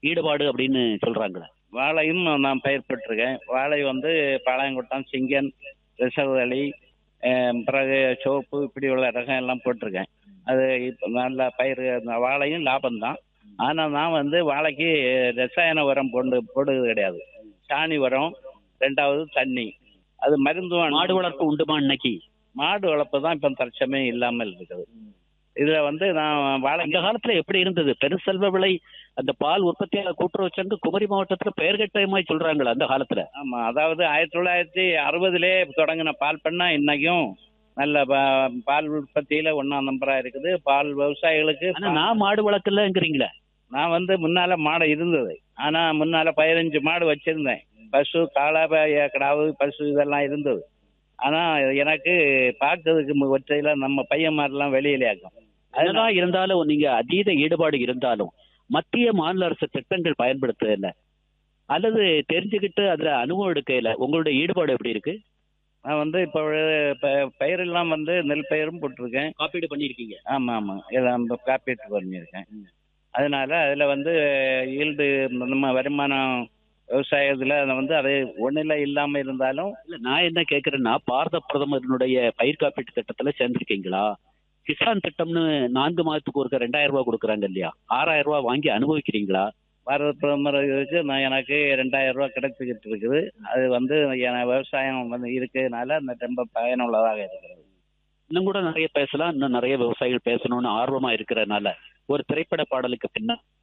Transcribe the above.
ஈடுபாடு அப்படின்னு சொல்றாங்களே வாழையும் நான் பயிர்பட்டிருக்கேன் வாழை வந்து பாளையங்கோட்டம் சிங்கன் ரிசர்வலி பிறகு சோப்பு இப்படி உள்ள ரகம் எல்லாம் போட்டிருக்கேன் அது இப்போ நல்ல பயிர் அந்த வாழையும் லாபம்தான் ஆனால் நான் வந்து வாழைக்கு ரசாயன உரம் போட்டு போடுறது கிடையாது சாணி உரம் ரெண்டாவது தண்ணி அது மருந்து மாடு வளர்ப்பு உண்டுமா இன்னைக்கு மாடு வளர்ப்பு தான் இப்போ தற்சமயம் இல்லாமல் இருக்குது இதில் வந்து நான் வாழை அந்த காலத்துல எப்படி இருந்தது பெருசெல்வ விலை அந்த பால் உற்பத்தியாளர் கூட்டுறவு சங்கம் குமரி மாவட்டத்துல பெயர் கட்டமாய் சொல்றாங்களே அந்த காலத்துல ஆமா அதாவது ஆயிரத்தி தொள்ளாயிரத்தி அறுபதுலே தொடங்கின பால் பண்ணா இன்னைக்கும் நல்ல பா- பால் உற்பத்தியில ஒன்னாம் நம்பரா இருக்குது பால் விவசாயிகளுக்கு ஆனா நான் மாடு வளர்க்கலங்கிறீங்களே நான் வந்து முன்னால மாடு இருந்தது ஆனா முன்னால பதினஞ்சு மாடு வச்சிருந்தேன் பசு காளை ப- கிடாவு பசு இதெல்லாம் இருந்தது ஆனா எனக்கு பார்க்கறதுக்கு ஒற்றையில நம்ம பையன் மாதிரிலாம் வெளியிலேயாக்கும் என்னதான் இருந்தாலும் நீங்க அதீத ஈடுபாடு இருந்தாலும் மத்திய மாநில அரசு திட்டங்கள் பயன்படுத்துறதில்ல அல்லது தெரிஞ்சுக்கிட்டு அதுல அனுபவம் எடுக்கையில உங்களுடைய ஈடுபாடு எப்படி இருக்கு நான் வந்து இப்போ ப- பயிரெல்லாம் வந்து நெல் பயிரும் போட்டிருக்கேன் காப்பீடு பண்ணிருக்கீங்க ஆமாம் ஆமாம் எல்லாம் காப்பீட்டு பண்ணியிருக்கேன் அதனால அதில் வந்து ஈல்டு நம்ம வருமானம் விவசாயத்தில் வந்து அது ஒன்றில் இல்லாமல் இருந்தாலும் இல்ல நான் என்ன கேக்குறேன்னா பாரத பிரதமரினுடைய பயிர் காப்பீட்டு திட்டத்துல சேர்ந்திருக்கீங்களா கிசான் திட்டம்னு நான்கு மாதத்துக்கு ஒருக்க ரெண்டாயிரம் ரூபாய் கொடுக்குறாங்க இல்லையா ஆறாயிரம் ரூபாய் வாங்கி அனுபவிக்கிறீங்களா பாரத பிரதமர் இதுக்கு நான் எனக்கு ரெண்டாயிரம் ரூபா கிடைச்சிக்கிட்டு இருக்குது அது வந்து என் விவசாயம் வந்து இருக்கிறதுனால அந்த ரொம்ப பயனுள்ளதாக இருக்கிறது இன்னும் கூட நிறைய பேசலாம் இன்னும் நிறைய விவசாயிகள் பேசணும்னு ஆர்வமா இருக்கிறதுனால ஒரு திரைப்பட பாடலுக்கு பின்ன